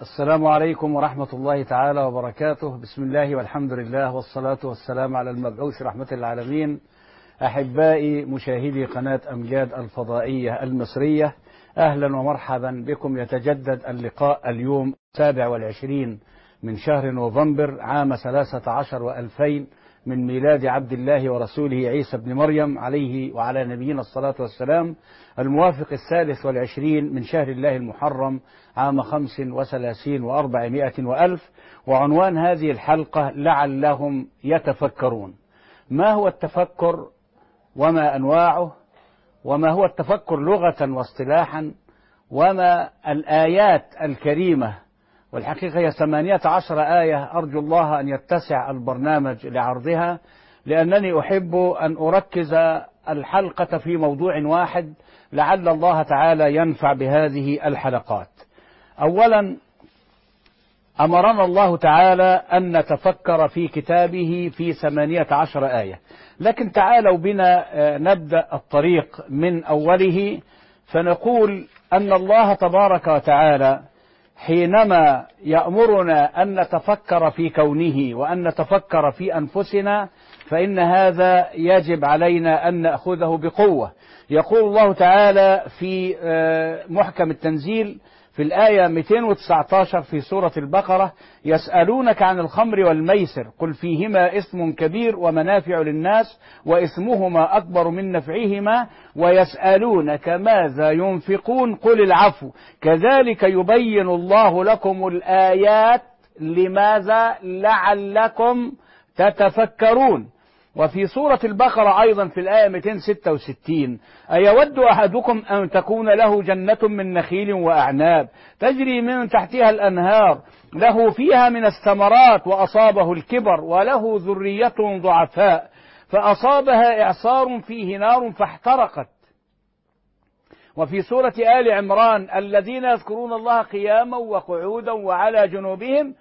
السلام عليكم ورحمة الله تعالى وبركاته بسم الله والحمد لله والصلاة والسلام على المبعوث رحمة العالمين أحبائي مشاهدي قناة أمجاد الفضائية المصرية أهلا ومرحبا بكم يتجدد اللقاء اليوم السابع والعشرين من شهر نوفمبر عام ثلاثة عشر وألفين من ميلاد عبد الله ورسوله عيسى بن مريم عليه وعلى نبينا الصلاة والسلام الموافق الثالث والعشرين من شهر الله المحرم عام خمس وثلاثين وأربعمائة وألف وعنوان هذه الحلقة لعلهم يتفكرون ما هو التفكر وما أنواعه وما هو التفكر لغة واصطلاحا وما الآيات الكريمة والحقيقة هي ثمانية عشر آية أرجو الله أن يتسع البرنامج لعرضها لأنني أحب أن أركز الحلقة في موضوع واحد لعل الله تعالى ينفع بهذه الحلقات أولا أمرنا الله تعالى أن نتفكر في كتابه في ثمانية عشر آية لكن تعالوا بنا نبدأ الطريق من أوله فنقول أن الله تبارك وتعالى حينما يأمرنا أن نتفكر في كونه وأن نتفكر في أنفسنا فإن هذا يجب علينا أن نأخذه بقوة يقول الله تعالى في محكم التنزيل في الآية 219 في سورة البقرة يسألونك عن الخمر والميسر قل فيهما اسم كبير ومنافع للناس واسمهما أكبر من نفعهما ويسألونك ماذا ينفقون قل العفو كذلك يبين الله لكم الآيات لماذا لعلكم تتفكرون وفي سورة البقرة أيضا في الآية 266 أيود أحدكم أن تكون له جنة من نخيل وأعناب تجري من تحتها الأنهار له فيها من الثمرات وأصابه الكبر وله ذرية ضعفاء فأصابها إعصار فيه نار فاحترقت وفي سورة آل عمران الذين يذكرون الله قياما وقعودا وعلى جنوبهم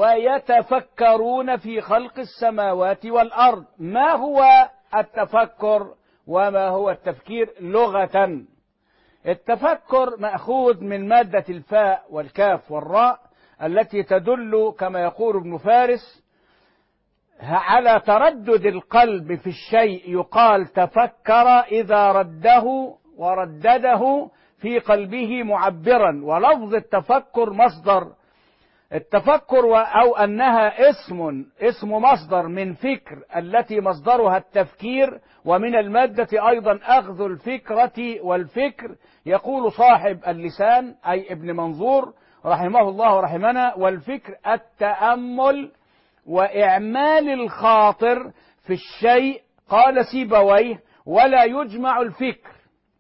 ويتفكرون في خلق السماوات والأرض ما هو التفكر وما هو التفكير لغة التفكر مأخوذ من مادة الفاء والكاف والراء التي تدل كما يقول ابن فارس على تردد القلب في الشيء يقال تفكر إذا رده وردده في قلبه معبرا ولفظ التفكر مصدر التفكر أو أنها اسم اسم مصدر من فكر التي مصدرها التفكير ومن المادة أيضا أخذ الفكرة والفكر يقول صاحب اللسان أي ابن منظور رحمه الله ورحمنا والفكر التأمل وإعمال الخاطر في الشيء قال سيبويه ولا يجمع الفكر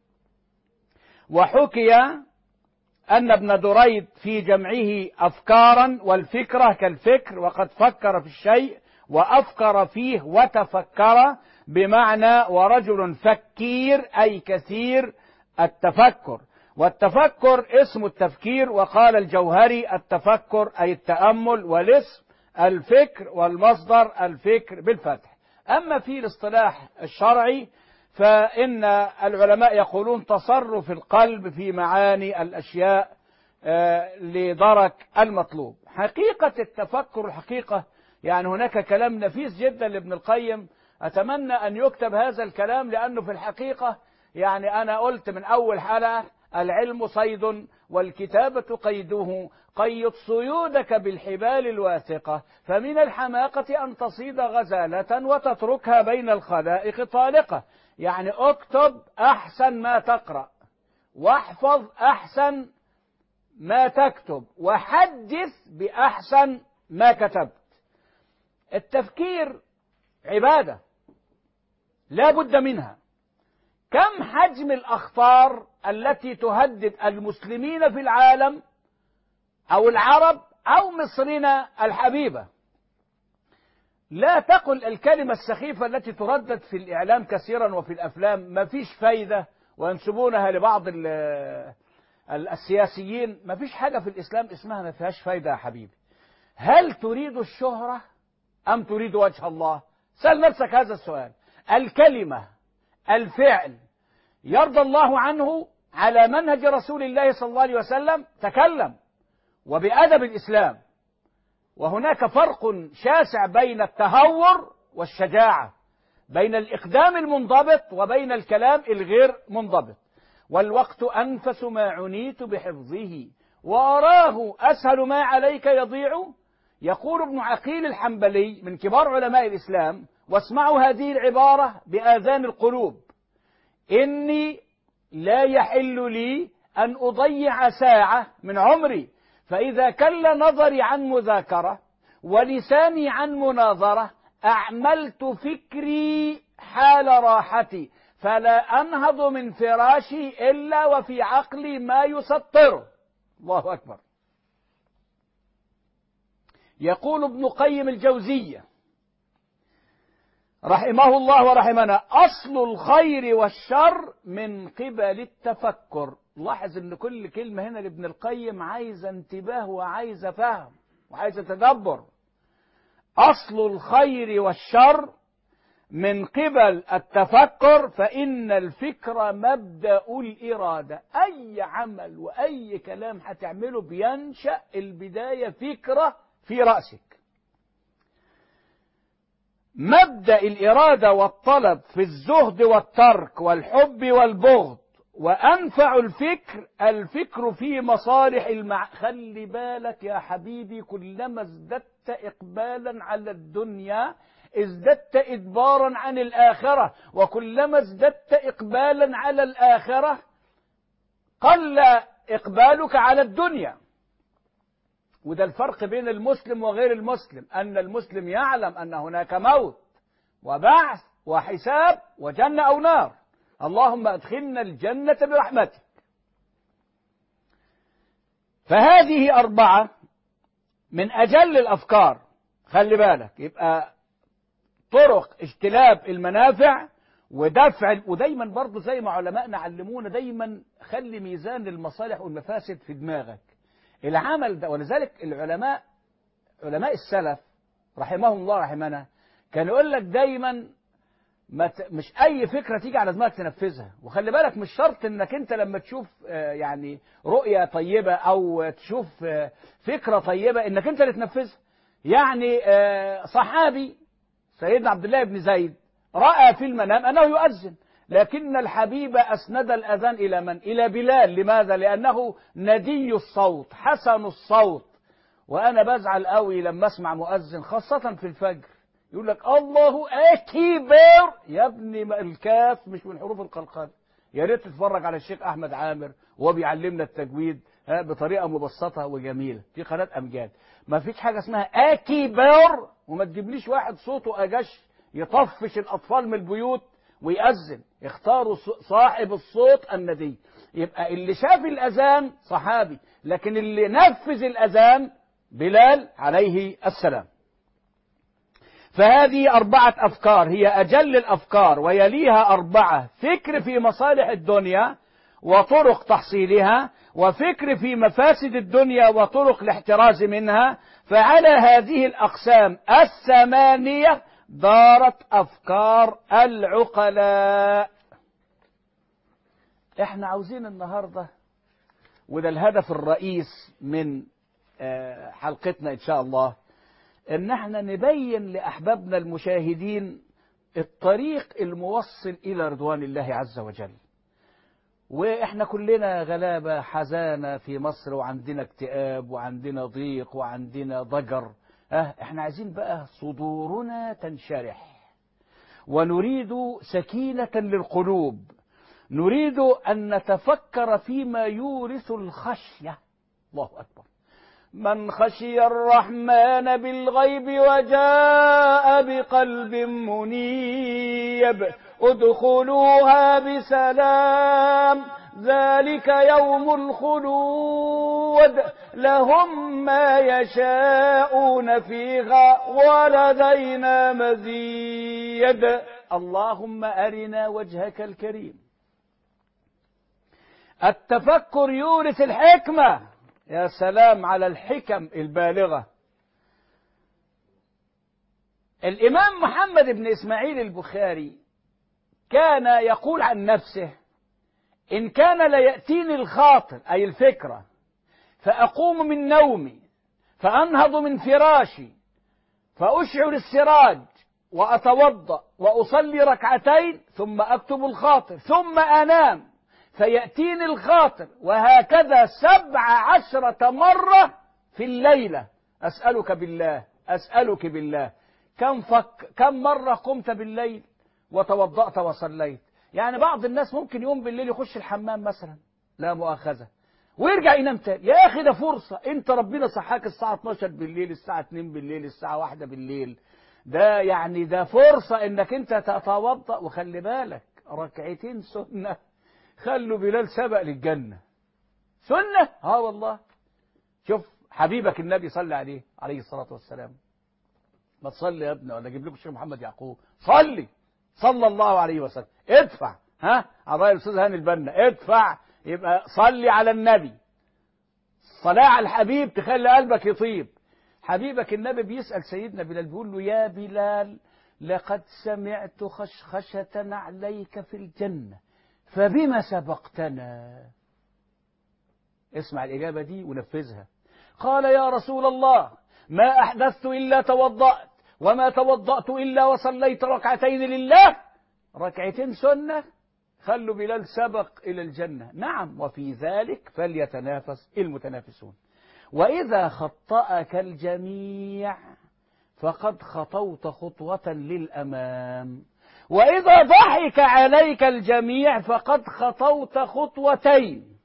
وحكي أن ابن دريد في جمعه أفكارا والفكرة كالفكر وقد فكر في الشيء وأفكر فيه وتفكر بمعنى ورجل فكير أي كثير التفكر والتفكر اسم التفكير وقال الجوهري التفكر أي التأمل والاسم الفكر والمصدر الفكر بالفتح أما في الاصطلاح الشرعي فإن العلماء يقولون تصرف القلب في معاني الأشياء لدرك المطلوب حقيقة التفكر الحقيقة يعني هناك كلام نفيس جدا لابن القيم أتمنى أن يكتب هذا الكلام لأنه في الحقيقة يعني أنا قلت من أول حلقة العلم صيد والكتابة قيده قيد صيودك بالحبال الواثقة فمن الحماقة أن تصيد غزالة وتتركها بين الخلائق طالقة يعني اكتب أحسن ما تقرأ واحفظ أحسن ما تكتب وحدث بأحسن ما كتبت التفكير عبادة لا بد منها كم حجم الأخطار التي تهدد المسلمين في العالم أو العرب أو مصرنا الحبيبة لا تقل الكلمة السخيفة التي تردد في الإعلام كثيرا وفي الأفلام ما فيش فايدة وينسبونها لبعض السياسيين ما فيش حاجة في الإسلام اسمها ما فيهاش فايدة يا حبيبي هل تريد الشهرة أم تريد وجه الله سأل نفسك هذا السؤال الكلمة الفعل يرضى الله عنه على منهج رسول الله صلى الله عليه وسلم تكلم وبأدب الإسلام وهناك فرق شاسع بين التهور والشجاعة بين الإقدام المنضبط وبين الكلام الغير منضبط والوقت أنفس ما عنيت بحفظه وأراه أسهل ما عليك يضيع يقول ابن عقيل الحنبلي من كبار علماء الإسلام واسمعوا هذه العبارة بآذان القلوب إني لا يحل لي أن أضيع ساعة من عمري فإذا كل نظري عن مذاكرة ولساني عن مناظرة أعملت فكري حال راحتي فلا أنهض من فراشي إلا وفي عقلي ما يسطره الله أكبر يقول ابن قيم الجوزية رحمه الله ورحمنا أصل الخير والشر من قبل التفكر لاحظ ان كل كلمة هنا لابن القيم عايزة انتباه وعايزة فهم وعايزة تدبر أصل الخير والشر من قبل التفكر فإن الفكر مبدأ الإرادة أي عمل وأي كلام هتعمله بينشأ البداية فكرة في رأسك مبدأ الإرادة والطلب في الزهد والترك والحب والبغض وأنفع الفكر الفكر في مصالح المع... خلي بالك يا حبيبي كلما ازددت إقبالا على الدنيا ازددت إدبارا عن الآخرة وكلما ازددت إقبالا على الآخرة قل إقبالك على الدنيا وده الفرق بين المسلم وغير المسلم أن المسلم يعلم أن هناك موت وبعث وحساب وجنة أو نار اللهم أدخلنا الجنة برحمتك فهذه أربعة من أجل الأفكار خلي بالك يبقى طرق اجتلاب المنافع ودفع ودايما برضه زي ما علمائنا علمونا دايما خلي ميزان المصالح والمفاسد في دماغك العمل ده ولذلك العلماء علماء السلف رحمهم الله رحمنا كان يقول لك دايما ما ت... مش اي فكره تيجي على دماغك تنفذها وخلي بالك مش شرط انك انت لما تشوف يعني رؤيه طيبه او تشوف فكره طيبه انك انت اللي تنفذها يعني صحابي سيدنا عبد الله بن زيد راى في المنام انه يؤذن لكن الحبيب اسند الاذان الى من الى بلال لماذا لانه ندي الصوت حسن الصوت وانا بزعل قوي لما اسمع مؤذن خاصه في الفجر يقول لك الله اكبر يا ابني الكاف مش من حروف القلقال يا ريت تتفرج على الشيخ احمد عامر وهو بيعلمنا التجويد بطريقه مبسطه وجميله في قناه امجاد ما فيش حاجه اسمها اكبر وما تجيبليش واحد صوته اجش يطفش الاطفال من البيوت ويأذن اختاروا صاحب الصوت الندي يبقى اللي شاف الاذان صحابي لكن اللي نفذ الاذان بلال عليه السلام فهذه أربعة أفكار هي أجل الأفكار ويليها أربعة فكر في مصالح الدنيا وطرق تحصيلها وفكر في مفاسد الدنيا وطرق الاحتراز منها فعلى هذه الأقسام الثمانية دارت أفكار العقلاء احنا عاوزين النهاردة وده الهدف الرئيس من حلقتنا إن شاء الله ان احنا نبين لاحبابنا المشاهدين الطريق الموصل الى رضوان الله عز وجل واحنا كلنا غلابه حزانه في مصر وعندنا اكتئاب وعندنا ضيق وعندنا ضجر اه احنا عايزين بقى صدورنا تنشرح ونريد سكينه للقلوب نريد ان نتفكر فيما يورث الخشيه الله اكبر من خشي الرحمن بالغيب وجاء بقلب منيب ادخلوها بسلام ذلك يوم الخلود لهم ما يشاءون فيها ولدينا مزيد اللهم أرنا وجهك الكريم التفكر يورث الحكمه يا سلام على الحكم البالغة الإمام محمد بن إسماعيل البخاري كان يقول عن نفسه إن كان ليأتيني الخاطر أي الفكرة فأقوم من نومي فأنهض من فراشي فأشعل السراج وأتوضأ وأصلي ركعتين ثم أكتب الخاطر ثم أنام فيأتيني الخاطر وهكذا سبع عشرة مرة في الليلة أسألك بالله أسألك بالله كم فك كم مرة قمت بالليل وتوضأت وصليت يعني بعض الناس ممكن يوم بالليل يخش الحمام مثلا لا مؤاخذة ويرجع ينام تاني يا أخي ده فرصة أنت ربنا صحاك الساعة 12 بالليل الساعة 2 بالليل الساعة 1 بالليل ده يعني ده فرصة انك انت تتوضأ وخلي بالك ركعتين سنة خلوا بلال سبق للجنة سنة اه والله شوف حبيبك النبي صلى عليه عليه الصلاة والسلام ما تصلي يا ابني ولا اجيب لكم الشيخ محمد يعقوب صلي صلى الله عليه وسلم ادفع ها على رأي الاستاذ هاني البنا ادفع يبقى صلي على النبي الصلاة على الحبيب تخلي قلبك يطيب حبيبك النبي بيسأل سيدنا بلال بيقول له يا بلال لقد سمعت خشخشة عليك في الجنة فبما سبقتنا اسمع الإجابة دي ونفذها قال يا رسول الله ما أحدثت إلا توضأت وما توضأت إلا وصليت ركعتين لله ركعتين سنة خلوا بلال سبق إلى الجنة نعم وفي ذلك فليتنافس المتنافسون وإذا خطأك الجميع فقد خطوت خطوة للأمام وإذا ضحك عليك الجميع فقد خطوت خطوتين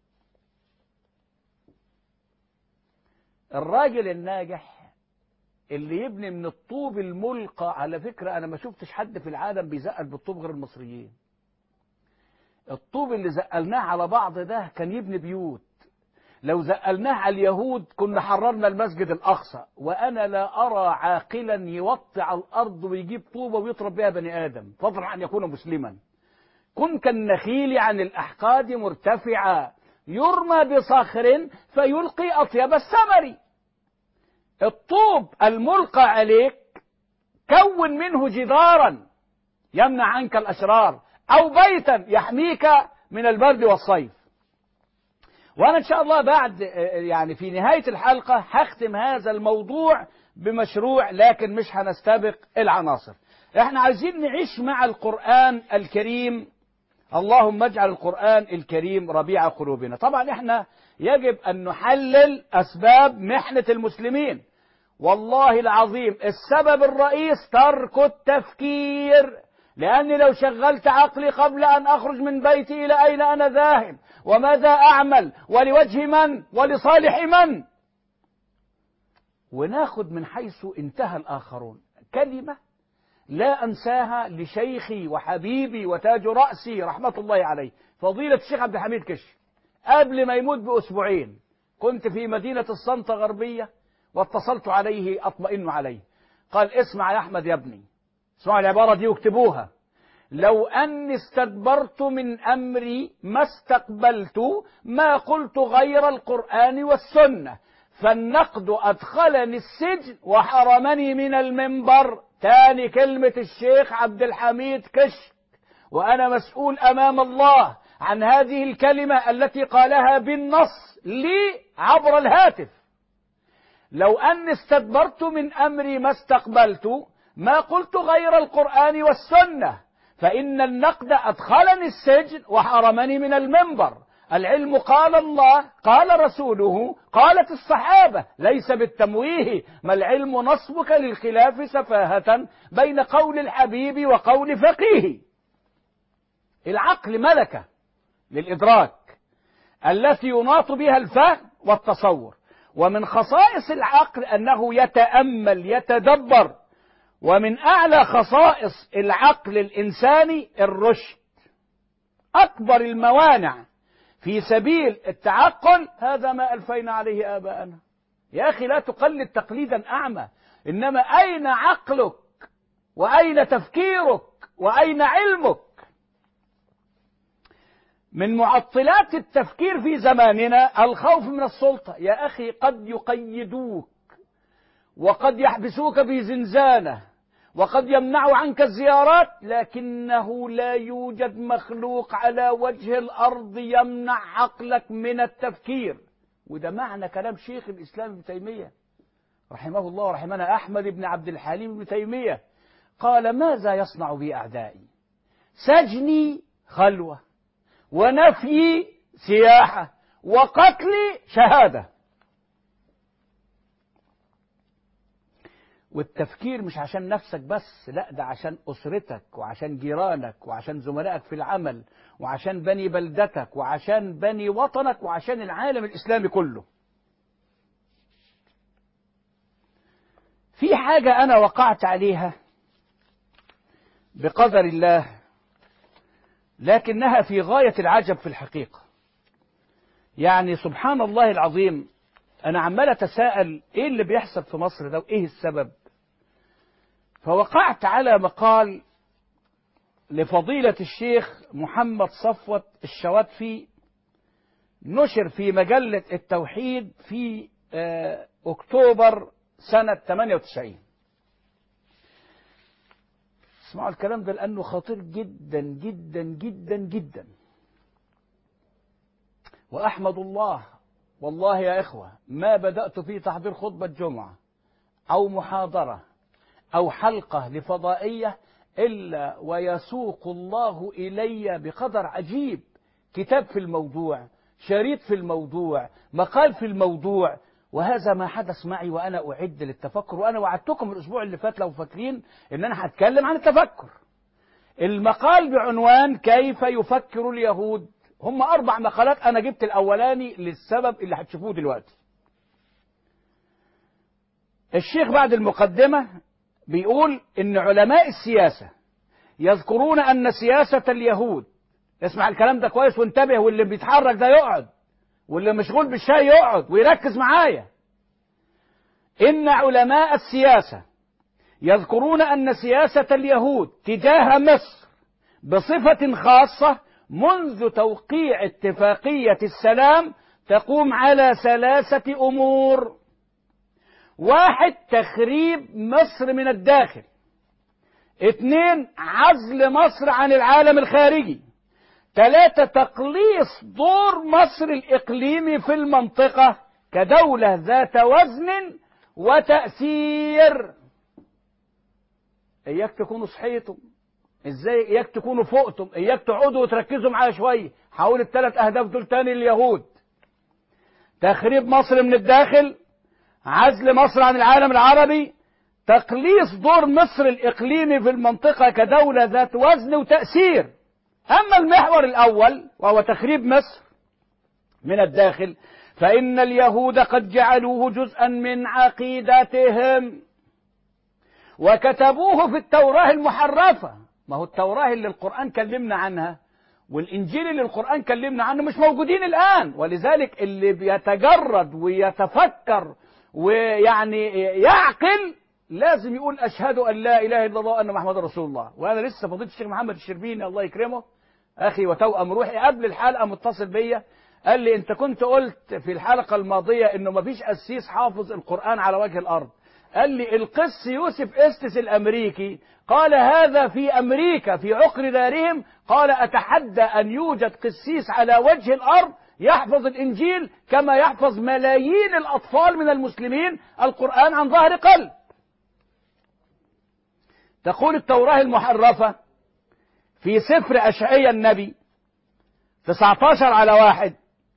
الراجل الناجح اللي يبني من الطوب الملقى على فكرة أنا ما شفتش حد في العالم بيزقل بالطوب غير المصريين الطوب اللي زقلناه على بعض ده كان يبني بيوت لو زقلناه على اليهود كنا حررنا المسجد الأقصى وأنا لا أرى عاقلا يوطي على الأرض ويجيب طوبة ويطرب بها بني آدم فضلا عن يكون مسلما كن كالنخيل عن الأحقاد مرتفعا يرمى بصخر فيلقي أطيب الثمر الطوب الملقى عليك كون منه جدارا يمنع عنك الأشرار أو بيتا يحميك من البرد والصيف وأنا إن شاء الله بعد يعني في نهاية الحلقة هختم هذا الموضوع بمشروع لكن مش هنستبق العناصر احنا عايزين نعيش مع القرآن الكريم اللهم اجعل القرآن الكريم ربيع قلوبنا طبعا احنا يجب أن نحلل أسباب محنة المسلمين والله العظيم السبب الرئيس ترك التفكير لأني لو شغلت عقلي قبل أن أخرج من بيتي إلى أين أنا ذاهب وماذا أعمل ولوجه من ولصالح من وناخد من حيث انتهى الآخرون كلمة لا أنساها لشيخي وحبيبي وتاج رأسي رحمة الله عليه فضيلة الشيخ عبد الحميد كش قبل ما يموت بأسبوعين كنت في مدينة الصنطة غربية واتصلت عليه أطمئن عليه قال اسمع يا أحمد يا ابني اسمعوا العبارة دي واكتبوها لو أني استدبرت من أمري ما استقبلت ما قلت غير القرآن والسنة فالنقد أدخلني السجن وحرمني من المنبر تاني كلمة الشيخ عبد الحميد كشك وأنا مسؤول أمام الله عن هذه الكلمة التي قالها بالنص لي عبر الهاتف لو أني استدبرت من أمري ما استقبلت ما قلت غير القرآن والسنة فإن النقد أدخلني السجن وحرمني من المنبر العلم قال الله قال رسوله قالت الصحابة ليس بالتمويه ما العلم نصبك للخلاف سفاهة بين قول الحبيب وقول فقيه العقل ملكة للإدراك التي يناط بها الفهم والتصور ومن خصائص العقل أنه يتأمل يتدبر ومن أعلى خصائص العقل الإنساني الرشد أكبر الموانع في سبيل التعقل هذا ما ألفينا عليه آباءنا يا أخي لا تقلد تقليدا أعمى إنما أين عقلك وأين تفكيرك وأين علمك من معطلات التفكير في زماننا الخوف من السلطة يا أخي قد يقيدوك وقد يحبسوك في زنزانة وقد يمنعوا عنك الزيارات لكنه لا يوجد مخلوق على وجه الأرض يمنع عقلك من التفكير وده معنى كلام شيخ الإسلام ابن تيمية رحمه الله ورحمنا أحمد بن عبد الحليم بن تيمية قال ماذا يصنع بي أعدائي سجني خلوة ونفيي سياحة وقتلي شهادة والتفكير مش عشان نفسك بس لا ده عشان أسرتك وعشان جيرانك وعشان زملائك في العمل وعشان بني بلدتك وعشان بني وطنك وعشان العالم الإسلامي كله في حاجة أنا وقعت عليها بقدر الله لكنها في غاية العجب في الحقيقة يعني سبحان الله العظيم أنا عمال أتساءل إيه اللي بيحصل في مصر ده وإيه السبب فوقعت على مقال لفضيلة الشيخ محمد صفوت الشواتفي نشر في مجلة التوحيد في أكتوبر سنة 98 اسمعوا الكلام ده لأنه خطير جدا جدا جدا جدا وأحمد الله والله يا إخوة ما بدأت في تحضير خطبة جمعة أو محاضرة أو حلقة لفضائية إلا ويسوق الله إلي بقدر عجيب كتاب في الموضوع شريط في الموضوع مقال في الموضوع وهذا ما حدث معي وأنا أعد للتفكر وأنا وعدتكم الأسبوع اللي فات لو فاكرين إن أنا هتكلم عن التفكر المقال بعنوان كيف يفكر اليهود هم أربع مقالات أنا جبت الأولاني للسبب اللي هتشوفوه دلوقتي الشيخ بعد المقدمة بيقول إن علماء السياسة يذكرون أن سياسة اليهود اسمع الكلام ده كويس وانتبه واللي بيتحرك ده يقعد واللي مشغول بالشاي يقعد ويركز معايا إن علماء السياسة يذكرون أن سياسة اليهود تجاه مصر بصفة خاصة منذ توقيع اتفاقية السلام تقوم على ثلاثة أمور واحد تخريب مصر من الداخل اثنين عزل مصر عن العالم الخارجي ثلاثة تقليص دور مصر الإقليمي في المنطقة كدولة ذات وزن وتأثير إياك تكونوا صحيتم ازاي اياك تكونوا فوقتم اياك تقعدوا وتركزوا معايا شويه حول الثلاث اهداف دول تاني اليهود تخريب مصر من الداخل عزل مصر عن العالم العربي تقليص دور مصر الاقليمي في المنطقه كدوله ذات وزن وتاثير اما المحور الاول وهو تخريب مصر من الداخل فان اليهود قد جعلوه جزءا من عقيدتهم وكتبوه في التوراه المحرفه ما هو التوراة اللي القرآن كلمنا عنها والإنجيل اللي القرآن كلمنا عنه مش موجودين الآن ولذلك اللي بيتجرد ويتفكر ويعني يعقل لازم يقول أشهد أن لا إله إلا الله وأن محمد رسول الله وأنا لسه فضيلة الشيخ محمد الشربيني الله يكرمه أخي وتوأم روحي قبل الحلقة متصل بيا قال لي أنت كنت قلت في الحلقة الماضية إنه مفيش قسيس حافظ القرآن على وجه الأرض قال لي القس يوسف استس الامريكي قال هذا في امريكا في عقر دارهم قال اتحدى ان يوجد قسيس على وجه الارض يحفظ الانجيل كما يحفظ ملايين الاطفال من المسلمين القران عن ظهر قلب تقول التوراه المحرفه في سفر اشعيا النبي 19 على واحد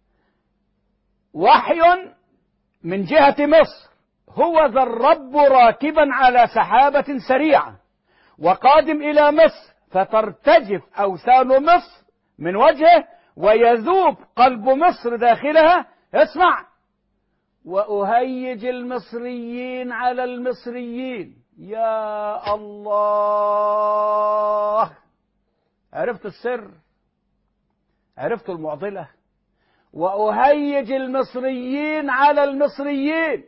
وحي من جهه مصر هو ذا الرب راكبا على سحابة سريعة وقادم إلى مصر فترتجف أوثان مصر من وجهه ويذوب قلب مصر داخلها اسمع وأهيج المصريين على المصريين يا الله عرفت السر عرفت المعضلة وأهيج المصريين على المصريين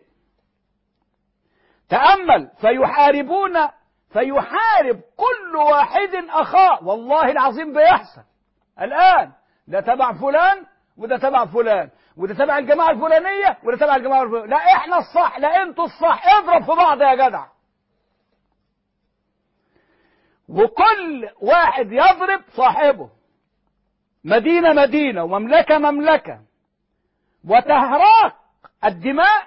تأمل فيحاربون فيحارب كل واحد أخاه والله العظيم بيحصل الآن ده تبع فلان وده تبع فلان وده تبع الجماعة الفلانية وده تبع الجماعة الفلانية لا احنا الصح لا انتوا الصح اضرب في بعض يا جدع وكل واحد يضرب صاحبه مدينة مدينة ومملكة مملكة وتهراك الدماء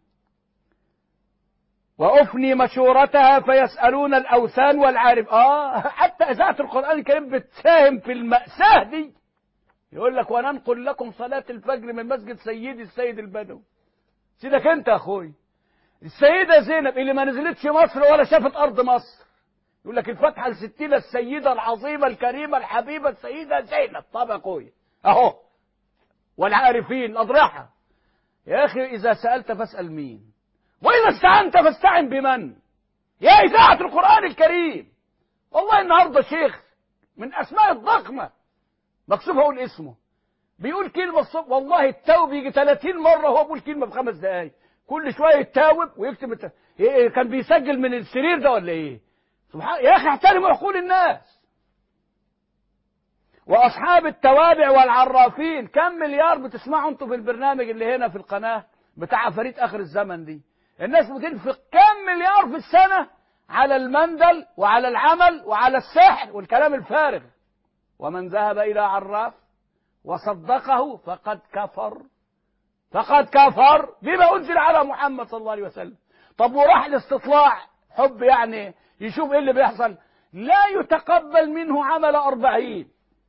وأفني مشورتها فيسألون الأوثان والعارف آه حتى إذاعة القرآن الكريم بتساهم في المأساة دي يقول لك وننقل لكم صلاة الفجر من مسجد سيدي السيد البدوي سيدك أنت يا أخوي السيدة زينب اللي ما نزلتش مصر ولا شافت أرض مصر يقول لك الفتحة الستين السيدة العظيمة الكريمة الحبيبة السيدة زينب طب يا أخوي أهو والعارفين الأضرحة يا أخي إذا سألت فاسأل مين وإذا استعنت فاستعن بمن يا إذاعة القرآن الكريم والله النهاردة شيخ من أسماء الضخمة مكسوف أقول اسمه بيقول كلمة الصبح والله التوب يجي 30 مرة هو بيقول كلمة بخمس دقايق كل شوية يتاوب ويكتب الت... إيه كان بيسجل من السرير ده ولا إيه سبحان يا أخي احترموا عقول الناس وأصحاب التوابع والعرافين كم مليار بتسمعوا انتوا في البرنامج اللي هنا في القناة بتاع فريد آخر الزمن دي الناس بتنفق كم مليار في السنة على المندل وعلى العمل وعلى السحر والكلام الفارغ ومن ذهب إلى عراف وصدقه فقد كفر فقد كفر بما أنزل على محمد صلى الله عليه وسلم طب وراح الاستطلاع حب يعني يشوف ايه اللي بيحصل لا يتقبل منه عمل أربعين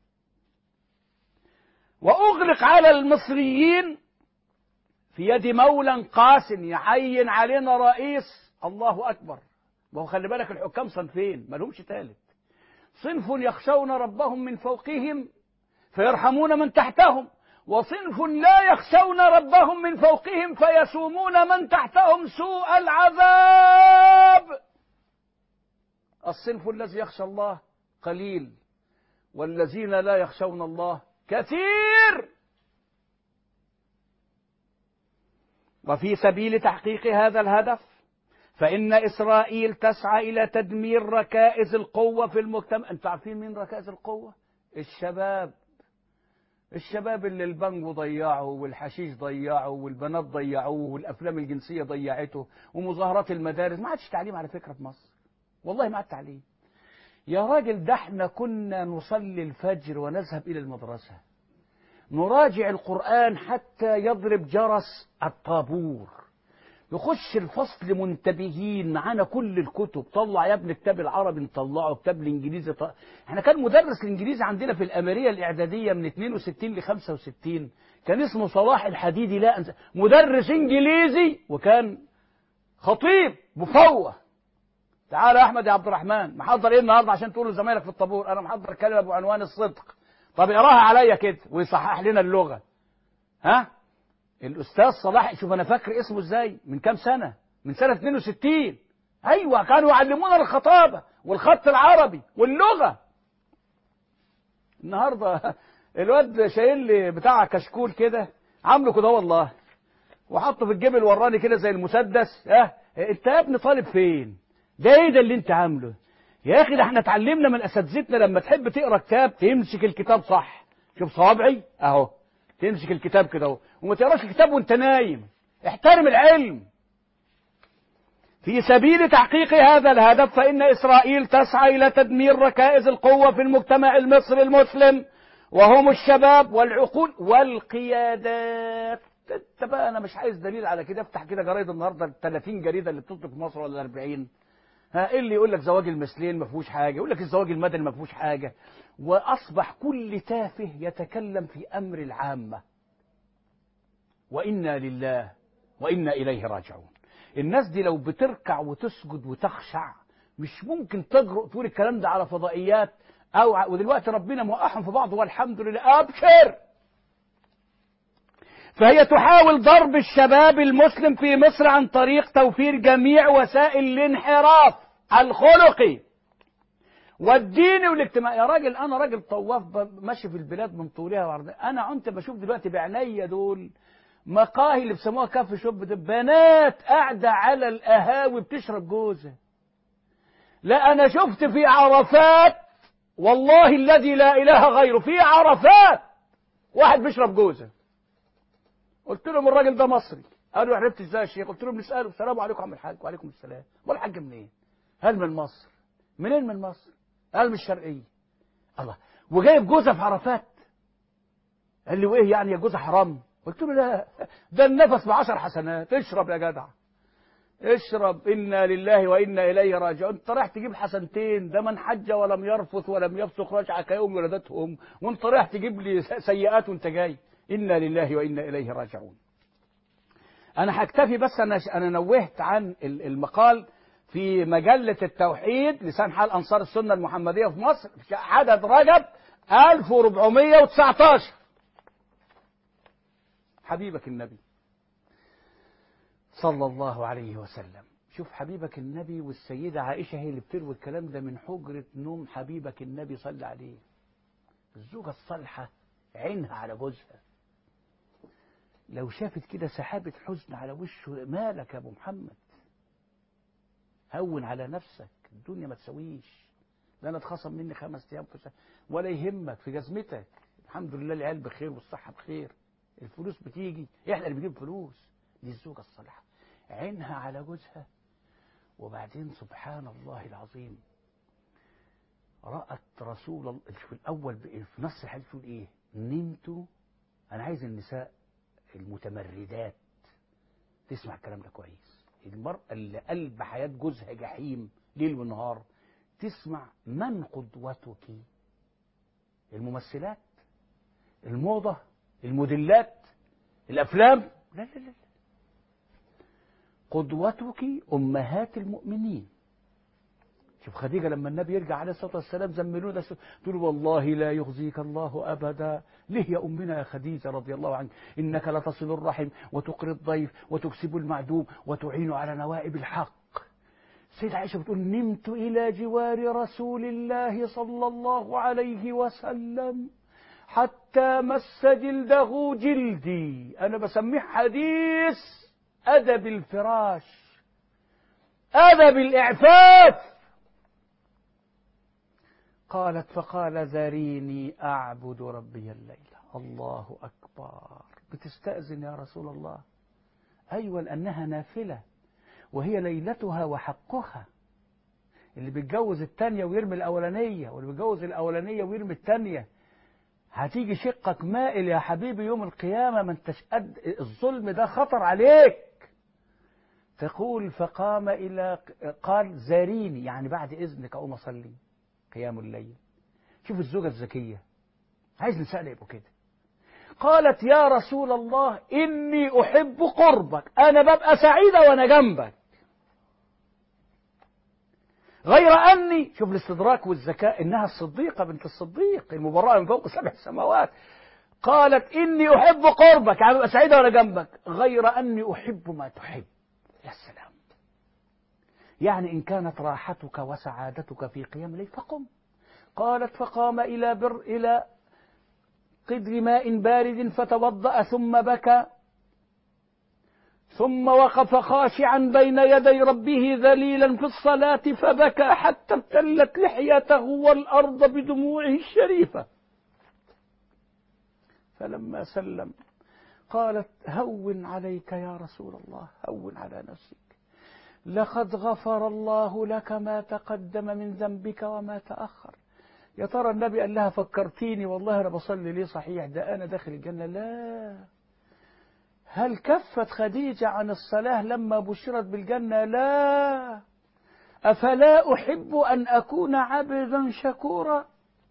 وأغلق على المصريين في يد مولى قاس يعين علينا رئيس الله أكبر ما هو خلي بالك الحكام صنفين ما لهمش ثالث صنف يخشون ربهم من فوقهم فيرحمون من تحتهم وصنف لا يخشون ربهم من فوقهم فيسومون من تحتهم سوء العذاب الصنف الذي يخشى الله قليل والذين لا يخشون الله كثير وفي سبيل تحقيق هذا الهدف فإن إسرائيل تسعى إلى تدمير ركائز القوة في المجتمع أنتوا عارفين مين ركائز القوة؟ الشباب الشباب اللي البنجو ضيعه والحشيش ضيعه والبنات ضيعوه والأفلام الجنسية ضيعته ومظاهرات المدارس ما عادش تعليم على فكرة في مصر والله ما عاد تعليم يا راجل ده احنا كنا نصلي الفجر ونذهب إلى المدرسة نراجع القرآن حتى يضرب جرس الطابور يخش الفصل منتبهين معانا كل الكتب طلع يا ابني كتاب العربي نطلعه كتاب الانجليزي طلع. احنا كان مدرس الانجليزي عندنا في الامريه الاعداديه من 62 ل 65 كان اسمه صلاح الحديدي لا أنسى. مدرس انجليزي وكان خطيب مفوه تعال يا احمد يا عبد الرحمن محضر ايه النهارده عشان تقول لزمايلك في الطابور انا محضر كلمه بعنوان الصدق طب اقراها عليا كده ويصحح لنا اللغه ها الاستاذ صلاح شوف انا فاكر اسمه ازاي من كام سنه من سنه 62 ايوه كانوا يعلمونا الخطابه والخط العربي واللغه النهارده الواد شايل لي بتاع كشكول كده عامله كده والله وحطه في الجبل وراني كده زي المسدس اه انت يا ابني طالب فين ده ايه ده اللي انت عامله يا اخي ده احنا اتعلمنا من اساتذتنا لما تحب تقرا كتاب تمسك الكتاب صح شوف صوابعي اهو تمسك الكتاب كده اهو وما تقراش الكتاب وانت نايم احترم العلم في سبيل تحقيق هذا الهدف فإن إسرائيل تسعى إلى تدمير ركائز القوة في المجتمع المصري المسلم وهم الشباب والعقول والقيادات انت بقى انا مش عايز دليل على كده افتح كده جرايد النهارده ال 30 جريده اللي بتطلق في مصر ولا 40 ها ايه اللي يقول لك زواج المثلين ما فيهوش حاجه يقول لك الزواج المدني ما فيهوش حاجه واصبح كل تافه يتكلم في امر العامه وانا لله وانا اليه راجعون الناس دي لو بتركع وتسجد وتخشع مش ممكن تجرؤ تقول الكلام ده على فضائيات او ودلوقتي ربنا موقعهم في بعض والحمد لله ابشر فهي تحاول ضرب الشباب المسلم في مصر عن طريق توفير جميع وسائل الانحراف الخلقي والديني والاجتماعي يا راجل انا راجل طواف ماشي في البلاد من طولها وعرضها انا كنت بشوف دلوقتي بعينيا دول مقاهي اللي بيسموها كافي شوب ده بنات قاعده على القهاوي بتشرب جوزه لا انا شفت في عرفات والله الذي لا اله غيره في عرفات واحد بيشرب جوزه قلت لهم الراجل ده مصري قالوا عرفت ازاي يا شيخ قلت لهم نساله السلام عليكم عم الحاج وعليكم السلام ولا الحاج منين هل من مصر منين من مصر قال من الشرقيه الله وجايب جوزه في عرفات قال لي وايه يعني يا جوزه حرام قلت له لا ده النفس بعشر حسنات اشرب يا جدع اشرب إنا لله وإنا إليه راجعون انت رايح تجيب حسنتين ده من حج ولم يرفث ولم يفسق رجع كيوم ولدتهم وانت رايح تجيب لي سيئات وانت جاي إنا لله وإنا إليه راجعون أنا هكتفي بس أنا أنا نوهت عن المقال في مجلة التوحيد لسان حال أنصار السنة المحمدية في مصر عدد رجب 1419 حبيبك النبي صلى الله عليه وسلم شوف حبيبك النبي والسيدة عائشة هي اللي بتروي الكلام ده من حجرة نوم حبيبك النبي صلى عليه الزوجة الصالحة عينها على جوزها لو شافت كده سحابة حزن على وشه مالك يا أبو محمد هون على نفسك الدنيا ما تسويش لا انا اتخصم مني خمس ايام في سنة. ولا يهمك في جزمتك الحمد لله العيال بخير والصحة بخير الفلوس بتيجي احنا اللي بنجيب فلوس دي الزوجة الصالحة عينها على جوزها وبعدين سبحان الله العظيم رأت رسول الله في الأول في نص الحديث يقول إيه نمت أنا عايز النساء المتمردات تسمع الكلام ده كويس المرأة اللي قلب حياة جوزها جحيم ليل ونهار تسمع من قدوتك الممثلات الموضة الموديلات الأفلام لا لا لا قدوتك أمهات المؤمنين شوف خديجة لما النبي يرجع عليه الصلاة والسلام زملوه ده تقول والله لا يخزيك الله أبدا ليه يا أمنا يا خديجة رضي الله عنك إنك لتصل الرحم وتقري الضيف وتكسب المعدوم وتعين على نوائب الحق سيدة عائشة بتقول نمت إلى جوار رسول الله صلى الله عليه وسلم حتى مس جلده جلدي أنا بسميه حديث أدب الفراش أدب الإعفاف قالت فقال ذريني أعبد ربي الليلة الله أكبر بتستأذن يا رسول الله أيوة لأنها نافلة وهي ليلتها وحقها اللي بيتجوز التانية ويرمي الأولانية واللي بيتجوز الأولانية ويرمي التانية هتيجي شقك مائل يا حبيبي يوم القيامة ما انتش قد الظلم ده خطر عليك تقول فقام إلى قال زاريني يعني بعد إذنك أقوم أصلي قيام الليل شوف الزوجة الذكية عايز نسأل يبقوا كده قالت يا رسول الله إني أحب قربك أنا ببقى سعيدة وأنا جنبك غير أني شوف الاستدراك والذكاء إنها الصديقة بنت الصديق المبرأة من فوق سبع سماوات قالت إني أحب قربك يعني ببقى سعيدة وأنا جنبك غير أني أحب ما تحب يا سلام يعني إن كانت راحتك وسعادتك في قيام الليل فقم قالت فقام إلى بر إلى قدر ماء بارد فتوضأ ثم بكى ثم وقف خاشعا بين يدي ربه ذليلا في الصلاة فبكى حتى ابتلت لحيته والأرض بدموعه الشريفة فلما سلم قالت هون عليك يا رسول الله هون على نفسك لقد غفر الله لك ما تقدم من ذنبك وما تأخر يا ترى النبي قال لها فكرتيني والله أنا بصلي ليه صحيح ده أنا داخل الجنة لا هل كفت خديجة عن الصلاة لما بشرت بالجنة لا أفلا أحب أن أكون عبدا شكورا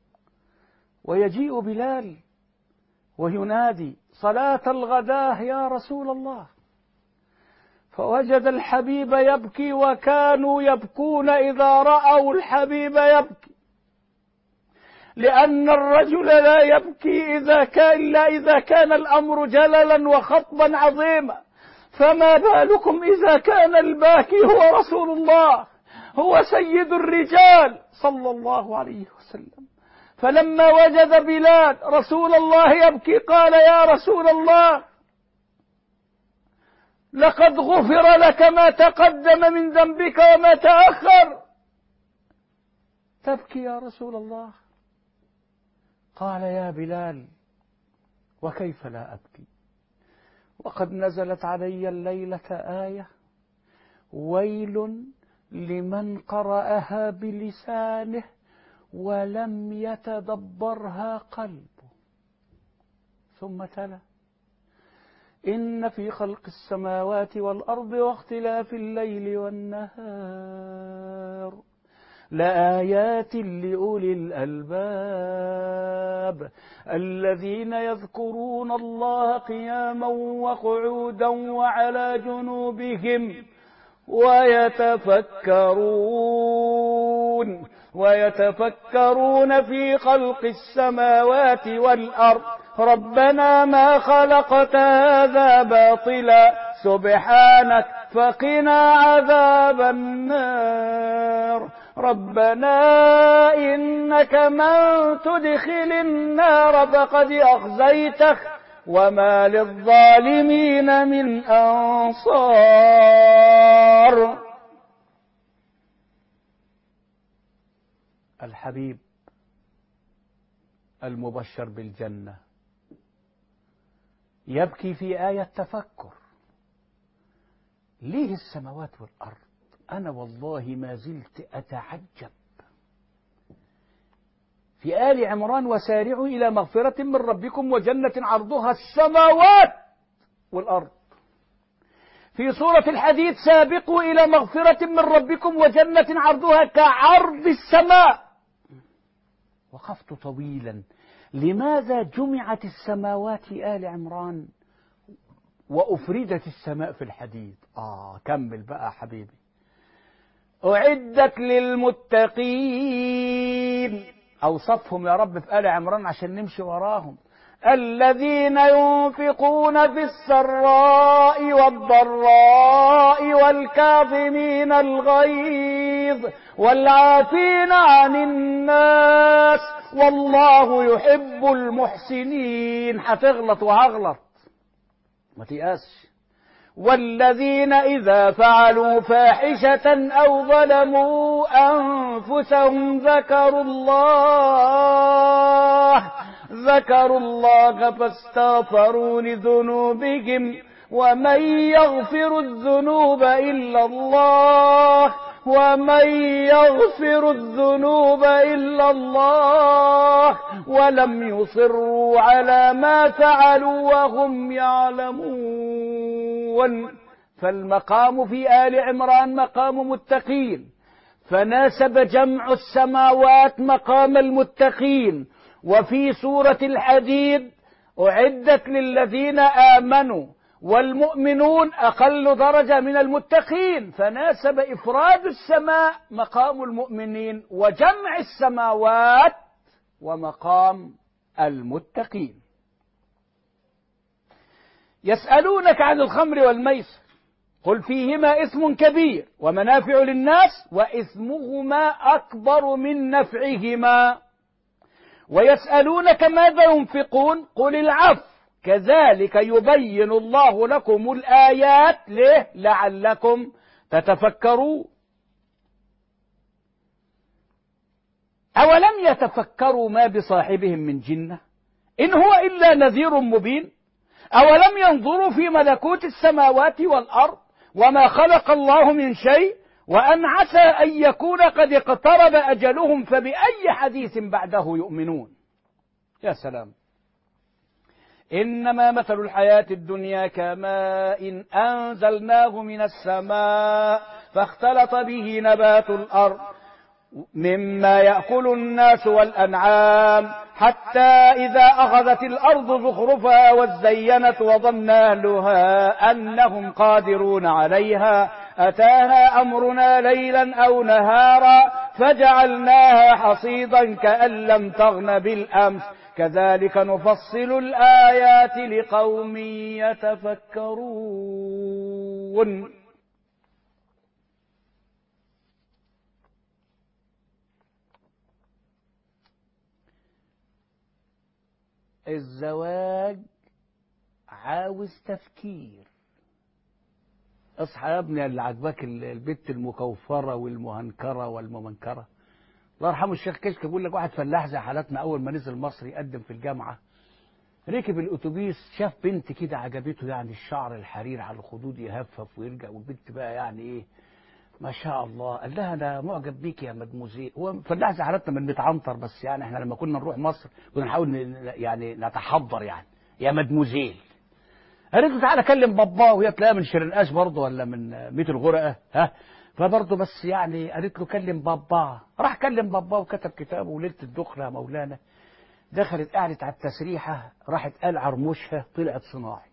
ويجيء بلال وينادي صلاة الغداه يا رسول الله فوجد الحبيب يبكي وكانوا يبكون إذا رأوا الحبيب يبكي لأن الرجل لا يبكي إذا كان إلا إذا كان الأمر جللا وخطبا عظيما فما بالكم إذا كان الباكي هو رسول الله هو سيد الرجال صلى الله عليه وسلم فلما وجد بلال رسول الله يبكي قال يا رسول الله لقد غفر لك ما تقدم من ذنبك وما تأخر تبكي يا رسول الله قال يا بلال وكيف لا أبكي وقد نزلت علي الليلة آية ويل لمن قرأها بلسانه ولم يتدبرها قلبه ثم تلا إن في خلق السماوات والأرض واختلاف الليل والنهار لآيات لأولي الألباب الذين يذكرون الله قياما وقعودا وعلى جنوبهم ويتفكرون ويتفكرون في خلق السماوات والأرض ربنا ما خلقت هذا باطلا سبحانك فقنا عذاب النار ربنا إنك من تدخل النار فقد أخزيته وما للظالمين من أنصار الحبيب المبشر بالجنة يبكي في آية تفكر ليه السماوات والأرض أنا والله ما زلت أتعجب في آل عمران وسارعوا إلى مغفرة من ربكم وجنة عرضها السماوات والأرض في سورة الحديد سابقوا إلى مغفرة من ربكم وجنة عرضها كعرض السماء وقفت طويلا لماذا جمعت السماوات في آل عمران وأفردت السماء في الحديد آه كمل بقى حبيبي أعدت للمتقين أوصفهم يا رب في آل عمران عشان نمشي وراهم الذين ينفقون في السراء والضراء والكاظمين الغيظ والعافين عن الناس والله يحب المحسنين هتغلط وهغلط ما تيأسش والذين إذا فعلوا فاحشة أو ظلموا أنفسهم ذكروا الله ذكروا الله فاستغفروا لذنوبهم ومن يغفر الذنوب إلا الله ومن يغفر الذنوب إلا الله ولم يصروا على ما فعلوا وهم يعلمون فالمقام في آل عمران مقام متقين فناسب جمع السماوات مقام المتقين وفي سورة الحديد أعدت للذين آمنوا والمؤمنون أقل درجة من المتقين فناسب إفراد السماء مقام المؤمنين وجمع السماوات ومقام المتقين يسألونك عن الخمر والميسر قل فيهما إثم كبير ومنافع للناس وإثمهما أكبر من نفعهما ويسألونك ماذا ينفقون قل العفو كذلك يبين الله لكم الآيات ليه لعلكم تتفكروا أولم يتفكروا ما بصاحبهم من جنة إن هو إلا نذير مبين أولم ينظروا في ملكوت السماوات والأرض وما خلق الله من شيء وأن عسى أن يكون قد اقترب أجلهم فبأي حديث بعده يؤمنون يا سلام إنما مثل الحياة الدنيا كماء أنزلناه من السماء فاختلط به نبات الأرض مما يأكل الناس والأنعام حتى إذا أخذت الأرض زخرفها وزينت وظن أهلها أنهم قادرون عليها أتاها أمرنا ليلا أو نهارا فجعلناها حصيدا كأن لم تغن بالأمس كذلك نفصل الآيات لقوم يتفكرون الزواج عاوز تفكير اصحى يا ابني اللي عجبك البت المكوفرة والمهنكرة والممنكرة الله يرحمه الشيخ كشك بيقول لك واحد فلاح زي حالاتنا اول ما نزل مصر يقدم في الجامعه ركب الاتوبيس شاف بنت كده عجبته يعني الشعر الحرير على الخدود يهفف ويرجع والبنت بقى يعني ايه ما شاء الله قال لها انا معجب بيك يا مدموزيل هو فلاح زي حالاتنا من بيتعنطر بس يعني احنا لما كنا نروح مصر كنا نحاول يعني نتحضر يعني يا مدموزيل قالت له تعالى كلم باباه وهي تلاقيها من شرنقاش برضه ولا من ميت الغرقه ها فبرضه بس يعني قالت له كلم باباه راح كلم باباه وكتب كتابه وليله الدخله يا مولانا دخلت قعدت على التسريحه راحت قلع رموشها طلعت صناعي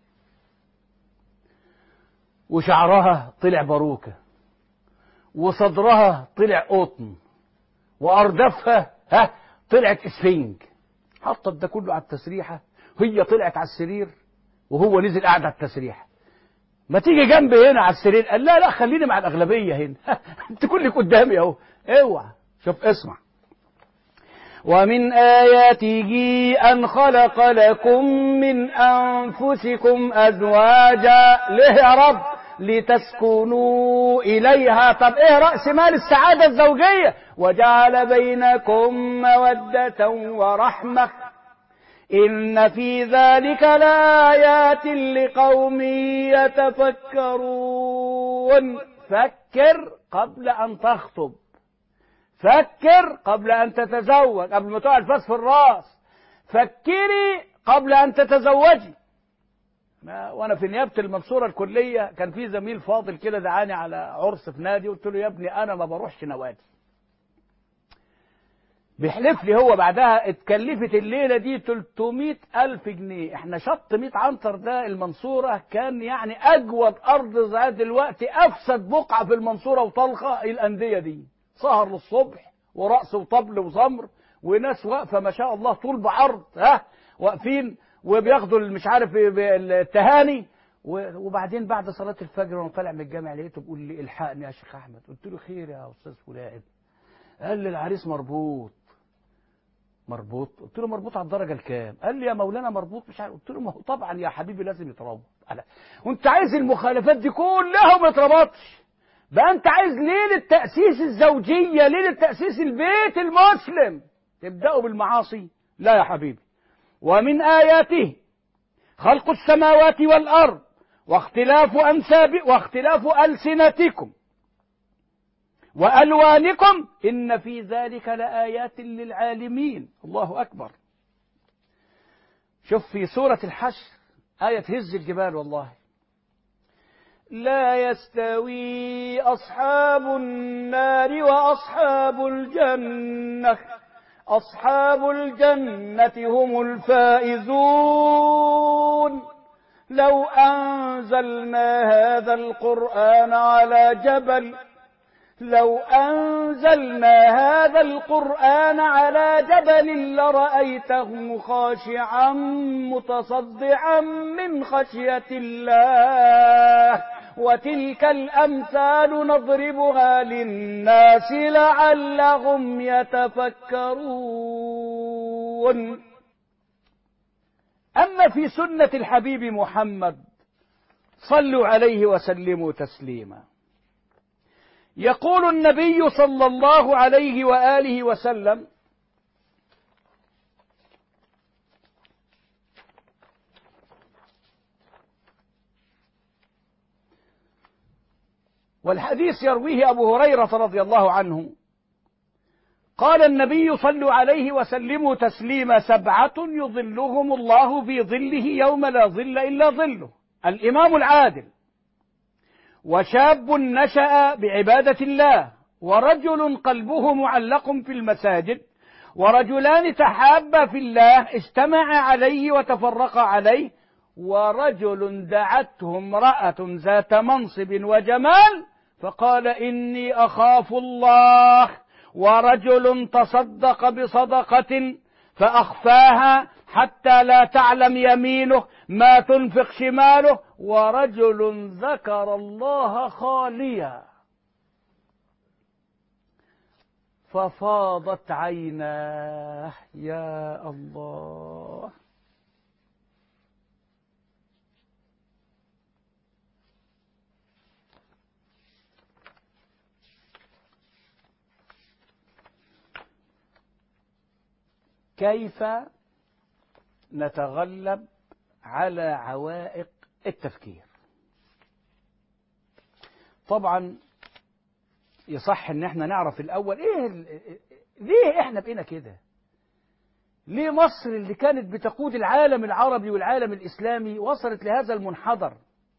وشعرها طلع باروكه وصدرها طلع قطن واردافها ها طلعت اسفنج حطت ده كله على التسريحه هي طلعت على السرير وهو نزل قاعد على التسريحه ما تيجي جنبي هنا على السرير قال لا لا خليني مع الاغلبيه هنا انت كلك قدامي اهو اوعى شوف اسمع ومن آياته أن خلق لكم من أنفسكم أزواجا ليه يا رب لتسكنوا إليها طب إيه رأس مال السعادة الزوجية وجعل بينكم مودة ورحمة إن في ذلك لآيات لقوم يتفكرون فكر قبل أن تخطب فكر قبل أن تتزوج قبل ما تقع الفاس في الراس فكري قبل أن تتزوجي ما وانا في نيابه المنصوره الكليه كان في زميل فاضل كده دعاني على عرس في نادي قلت له يا ابني انا ما بروحش نوادي بيحلف لي هو بعدها اتكلفت الليله دي 300 الف جنيه احنا شط 100 عنتر ده المنصوره كان يعني اجود ارض زي دلوقتي افسد بقعه في المنصوره وطلقه الانديه دي سهر للصبح ورقص وطبل وزمر وناس واقفه ما شاء الله طول بعرض ها واقفين وبياخدوا مش عارف التهاني وبعدين بعد صلاة الفجر وانا طالع من الجامع لقيته بيقول لي الحقني يا شيخ احمد قلت له خير يا استاذ فلان قال لي العريس مربوط مربوط قلت له مربوط على الدرجه الكام قال لي يا مولانا مربوط مش عارف قلت له ما هو طبعا يا حبيبي لازم يتربط وانت عايز المخالفات دي كلها ما يتربطش بقى انت عايز ليله تاسيس الزوجيه ليله تاسيس البيت المسلم تبداوا بالمعاصي لا يا حبيبي ومن آياته خلق السماوات والأرض واختلاف أنساب واختلاف ألسنتكم وألوانكم إن في ذلك لآيات للعالمين الله أكبر شوف في سورة الحشر آية هز الجبال والله لا يستوي أصحاب النار وأصحاب الجنة أصحاب الجنة هم الفائزون لو أنزلنا هذا القرآن على جبل لو أنزلنا هذا القرآن على جبل لرأيته خاشعا متصدعا من خشية الله وتلك الأمثال نضربها للناس لعلهم يتفكرون أما في سنة الحبيب محمد صلوا عليه وسلموا تسليما يقول النبي صلى الله عليه وآله وسلم والحديث يرويه أبو هريرة رضي الله عنه قال النبي صلوا عليه وسلموا تسليما سبعة يظلهم الله في ظله يوم لا ظل إلا ظله الإمام العادل وشاب نشأ بعبادة الله ورجل قلبه معلق في المساجد ورجلان تحابا في الله اجتمعا عليه وتفرقا عليه ورجل دعته امرأة ذات منصب وجمال فقال إني أخاف الله ورجل تصدق بصدقة فأخفاها حتى لا تعلم يمينه ما تنفق شماله ورجل ذكر الله خاليا ففاضت عيناه يا الله كيف نتغلب على عوائق التفكير طبعا يصح ان احنا نعرف الاول ايه ال... ليه احنا بقينا كده ليه مصر اللي كانت بتقود العالم العربي والعالم الإسلامي وصلت لهذا المنحدر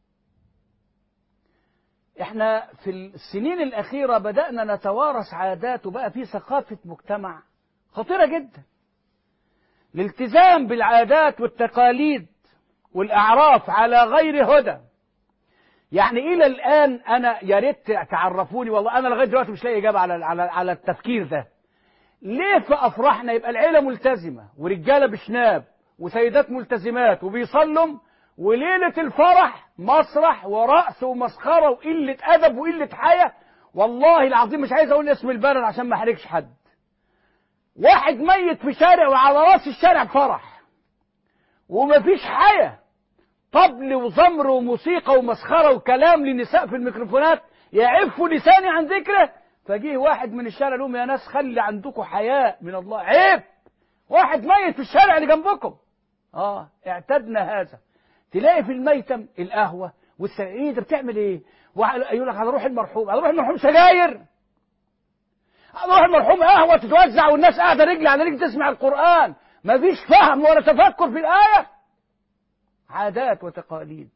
احنا في السنين الأخيرة بدأنا نتوارث عادات وبقى في ثقافة مجتمع خطيرة جدا الالتزام بالعادات والتقاليد والأعراف على غير هدى يعني إلى الآن أنا يا ريت تعرفوني والله أنا لغاية دلوقتي مش لاقي إجابة على على على التفكير ده ليه في أفراحنا يبقى العيلة ملتزمة ورجالة بشناب وسيدات ملتزمات وبيصلوا وليلة الفرح مسرح ورقص ومسخرة وقلة أدب وقلة حياة والله العظيم مش عايز أقول اسم البلد عشان ما أحرجش حد واحد ميت في شارع وعلى راس الشارع فرح ومفيش حياة طبل وزمر وموسيقى ومسخرة وكلام للنساء في الميكروفونات يعفوا لساني عن ذكره فجيه واحد من الشارع لهم يا ناس خلي عندكم حياء من الله عيب واحد ميت في الشارع اللي جنبكم اه اعتدنا هذا تلاقي في الميتم القهوة والسعيد ده بتعمل ايه يقول لك هنروح المرحوم هنروح المرحوم سجاير هنروح المرحوم قهوة تتوزع والناس قاعدة رجل على رجل تسمع القرآن مفيش فهم ولا تفكر في الآية عادات وتقاليد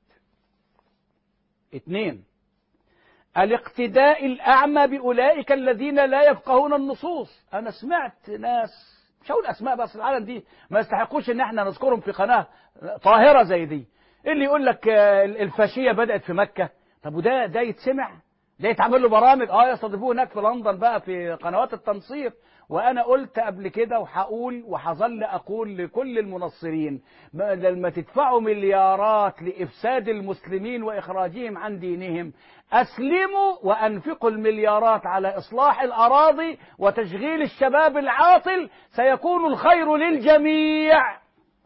اثنين الاقتداء الأعمى بأولئك الذين لا يفقهون النصوص أنا سمعت ناس مش هقول أسماء بس العالم دي ما يستحقوش إن احنا نذكرهم في قناة طاهرة زي دي اللي يقول لك الفاشية بدأت في مكة طب وده ده يتسمع ده يتعمل له برامج اه يستضيفوه هناك في لندن بقى في قنوات التنصير وانا قلت قبل كده وهقول وهظل اقول لكل المنصرين لما تدفعوا مليارات لافساد المسلمين واخراجهم عن دينهم اسلموا وانفقوا المليارات على اصلاح الاراضي وتشغيل الشباب العاطل سيكون الخير للجميع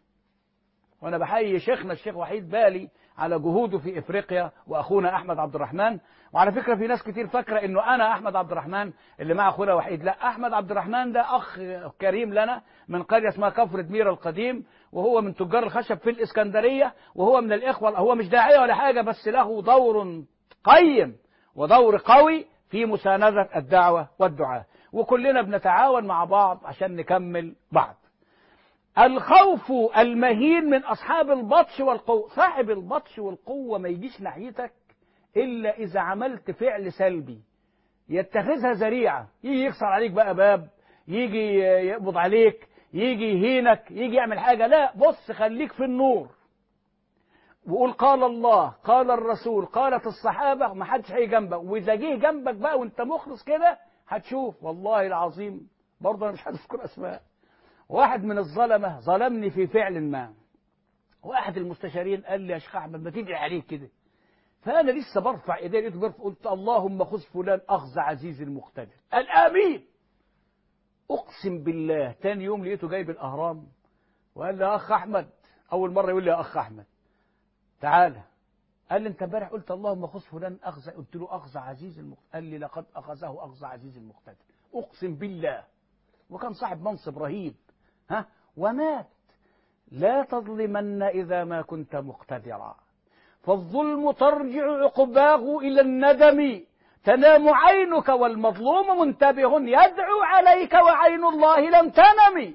وانا بحيي شيخنا الشيخ وحيد بالي على جهوده في افريقيا واخونا احمد عبد الرحمن وعلى فكره في ناس كتير فاكره انه انا احمد عبد الرحمن اللي مع اخونا وحيد لا احمد عبد الرحمن ده اخ كريم لنا من قريه اسمها كفر دمير القديم وهو من تجار الخشب في الاسكندريه وهو من الاخوه هو مش داعيه ولا حاجه بس له دور قيم ودور قوي في مسانده الدعوه والدعاء وكلنا بنتعاون مع بعض عشان نكمل بعض الخوف المهين من أصحاب البطش والقوة صاحب البطش والقوة ما يجيش ناحيتك إلا إذا عملت فعل سلبي يتخذها ذريعة يجي يكسر عليك بقى باب يجي يقبض عليك يجي يهينك يجي يعمل حاجة لا بص خليك في النور وقول قال الله قال الرسول قالت الصحابة ما حدش هيجي جنبك وإذا جه جنبك بقى وأنت مخلص كده هتشوف والله العظيم برضه أنا مش هذكر أسماء واحد من الظلمة ظلمني في فعل ما واحد المستشارين قال لي يا شيخ أحمد ما تدعي عليه كده فأنا لسه برفع إيدي لقيته بيرفع قلت اللهم خذ فلان أخذ عزيز المقتدر قال آمين أقسم بالله تاني يوم لقيته جايب الأهرام وقال لي يا أخ أحمد أول مرة يقول لي يا أخ أحمد تعالى قال لي أنت امبارح قلت اللهم خذ فلان أخذ قلت له أخذ عزيز المقتدر قال لي لقد أخذه أخذ عزيز المقتدر أقسم بالله وكان صاحب منصب رهيب ها ومات لا تظلمن إذا ما كنت مقتدرا فالظلم ترجع عقباه إلى الندم تنام عينك والمظلوم منتبه يدعو عليك وعين الله لم تنم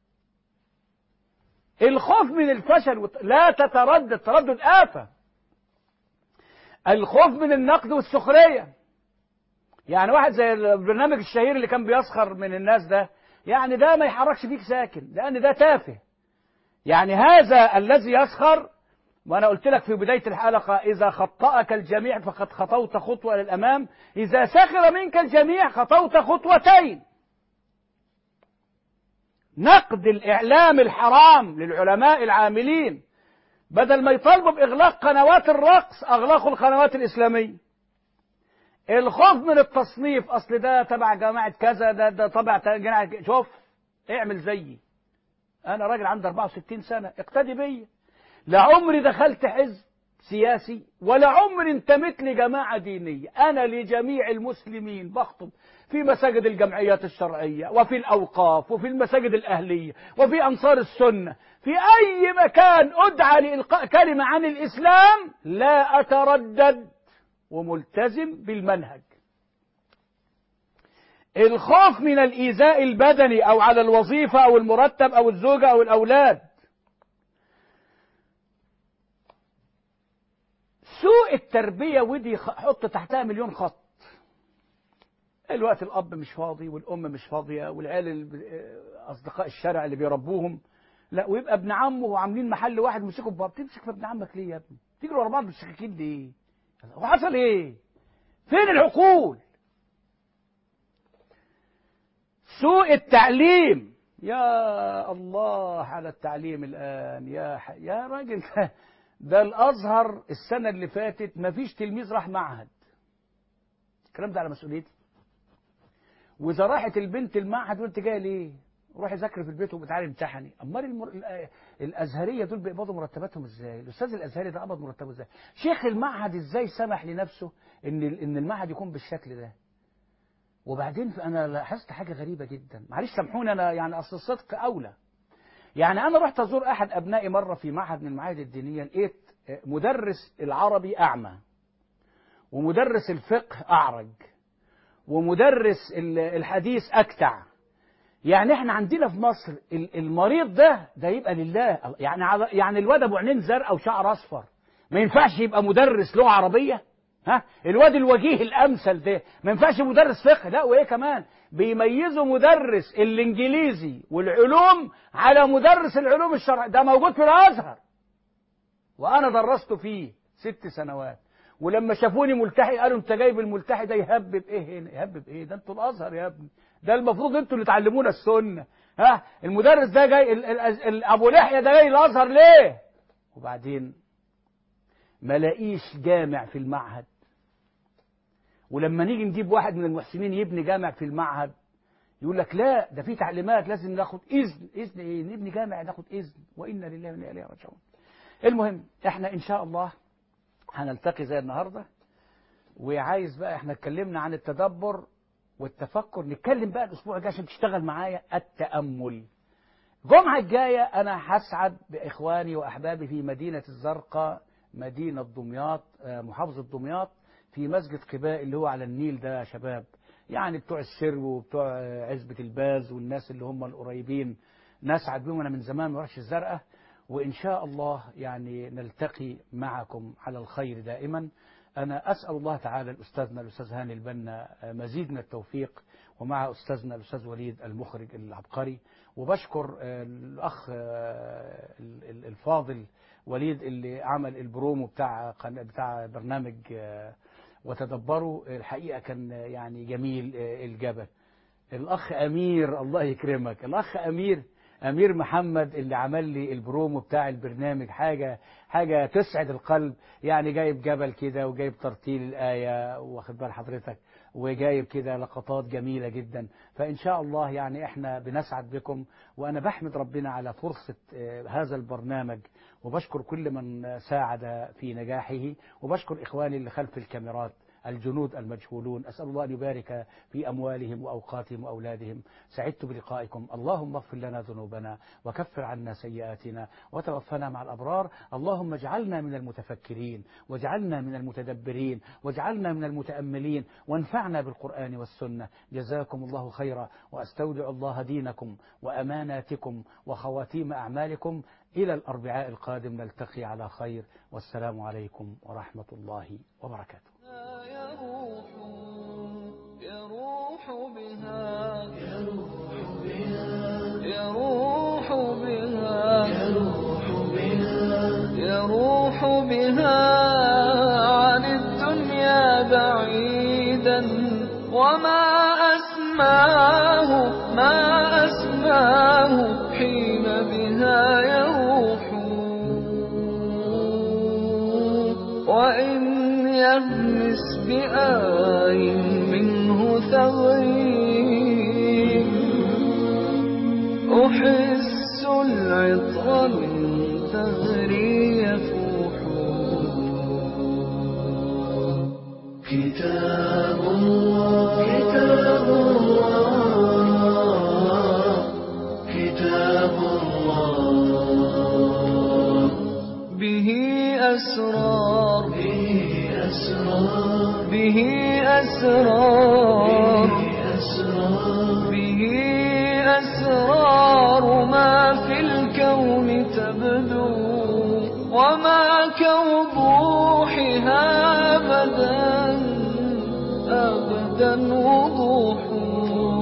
الخوف من الفشل لا تتردد تردد آفة الخوف من النقد والسخرية يعني واحد زي البرنامج الشهير اللي كان بيسخر من الناس ده يعني ده ما يحركش فيك ساكن لأن ده تافه يعني هذا الذي يسخر وأنا قلت لك في بداية الحلقة إذا خطأك الجميع فقد خطوت خطوة للأمام إذا سخر منك الجميع خطوت خطوتين نقد الإعلام الحرام للعلماء العاملين بدل ما يطالبوا بإغلاق قنوات الرقص أغلقوا القنوات الإسلامية الخوف من التصنيف أصل ده تبع جماعة كذا ده ده تبع جماعة شوف اعمل زيي أنا راجل عندي 64 سنة اقتدي بيا لا عمري دخلت حزب سياسي ولا عمري انتميت لجماعة دينية أنا لجميع المسلمين بخطب في مساجد الجمعيات الشرعية وفي الأوقاف وفي المساجد الأهلية وفي أنصار السنة في أي مكان أدعى لإلقاء كلمة عن الإسلام لا أتردد وملتزم بالمنهج الخوف من الإيذاء البدني أو على الوظيفة أو المرتب أو الزوجة أو الأولاد سوء التربية ودي حط تحتها مليون خط الوقت الأب مش فاضي والأم مش فاضية والعيال أصدقاء الشارع اللي بيربوهم لا ويبقى ابن عمه وعاملين محل واحد مسكوا ببعض تمسك في ابن عمك ليه يا ابني؟ تجروا ورا بعض بالسكاكين ليه؟ وحصل ايه؟ فين العقول؟ سوء التعليم يا الله على التعليم الآن يا ح... يا راجل ده الأزهر السنة اللي فاتت ما فيش تلميذ راح معهد الكلام ده على مسؤوليتي وإذا راحت البنت المعهد وأنت جاي ليه؟ روحي ذاكري في البيت وبتعالي امتحني امال المر... الازهريه دول بيقبضوا مرتباتهم ازاي الاستاذ الازهري ده قبض مرتبه ازاي شيخ المعهد ازاي سمح لنفسه ان ان المعهد يكون بالشكل ده وبعدين انا لاحظت حاجه غريبه جدا معلش سامحوني انا يعني اصل الصدق اولى يعني انا رحت ازور احد ابنائي مره في معهد من المعاهد الدينيه لقيت مدرس العربي اعمى ومدرس الفقه اعرج ومدرس الحديث اكتع يعني احنا عندنا في مصر المريض ده ده يبقى لله يعني يعني الواد ابو عينين زرقاء وشعر اصفر ما ينفعش يبقى مدرس لغه عربيه ها الواد الوجيه الامثل ده ما ينفعش مدرس فقه لا وايه كمان بيميزوا مدرس الانجليزي والعلوم على مدرس العلوم الشرعيه ده موجود في الازهر وانا درست فيه ست سنوات ولما شافوني ملتحي قالوا انت جايب الملتحي ده يهبب ايه هنا يهبب ايه ده انتوا الازهر يا ابني ده المفروض انتوا اللي تعلمونا السنه ها المدرس ده جاي ال ال ال ابو لحيه ده جاي الازهر ليه وبعدين ما لاقيش جامع في المعهد ولما نيجي نجيب واحد من المحسنين يبني جامع في المعهد يقول لك لا ده في تعليمات لازم ناخد اذن اذن ايه نبني جامع ناخد اذن وانا لله وانا اليه راجعون المهم احنا ان شاء الله هنلتقي زي النهارده وعايز بقى احنا اتكلمنا عن التدبر والتفكر نتكلم بقى الاسبوع الجاي عشان تشتغل معايا التامل الجمعه الجايه انا هسعد باخواني واحبابي في مدينه الزرقاء مدينه دمياط محافظه دمياط في مسجد قباء اللي هو على النيل ده يا شباب يعني بتوع السرو وبتوع عزبة الباز والناس اللي هم القريبين نسعد بهم أنا من زمان ما رحش الزرقاء وإن شاء الله يعني نلتقي معكم على الخير دائما أنا أسأل الله تعالى الأستاذنا الأستاذ هاني البنا مزيد من التوفيق ومع أستاذنا الأستاذ وليد المخرج العبقري وبشكر الأخ الفاضل وليد اللي عمل البرومو بتاع بتاع برنامج وتدبروا الحقيقة كان يعني جميل الجبل الأخ أمير الله يكرمك الأخ أمير أمير محمد اللي عمل لي البرومو بتاع البرنامج حاجة حاجة تسعد القلب يعني جايب جبل كده وجايب ترتيل الآية واخد بال حضرتك وجايب كده لقطات جميلة جدا فإن شاء الله يعني إحنا بنسعد بكم وأنا بحمد ربنا على فرصة هذا البرنامج وبشكر كل من ساعد في نجاحه وبشكر إخواني اللي خلف الكاميرات الجنود المجهولون أسأل الله أن يبارك في أموالهم وأوقاتهم وأولادهم سعدت بلقائكم اللهم اغفر لنا ذنوبنا وكفر عنا سيئاتنا وتوفنا مع الأبرار اللهم اجعلنا من المتفكرين واجعلنا من المتدبرين واجعلنا من المتأملين وانفعنا بالقرآن والسنة جزاكم الله خيرا وأستودع الله دينكم وأماناتكم وخواتيم أعمالكم إلى الأربعاء القادم نلتقي على خير والسلام عليكم ورحمة الله وبركاته يروح يروح بها يروح بها يروح بها يروح بها يروح بها عن الدنيا بعيدا وما أسماه ما أسماه حين بها يروح وإن يهمس بآي منه ثغري أحس العطر من ثغري يفوح كتاب الله كتاب الله كتاب الله به أسرار به أسرار به أسرار أسرار به أسرار ما في الكون تبدو وما كوضوحها أبدا أبدا وضوح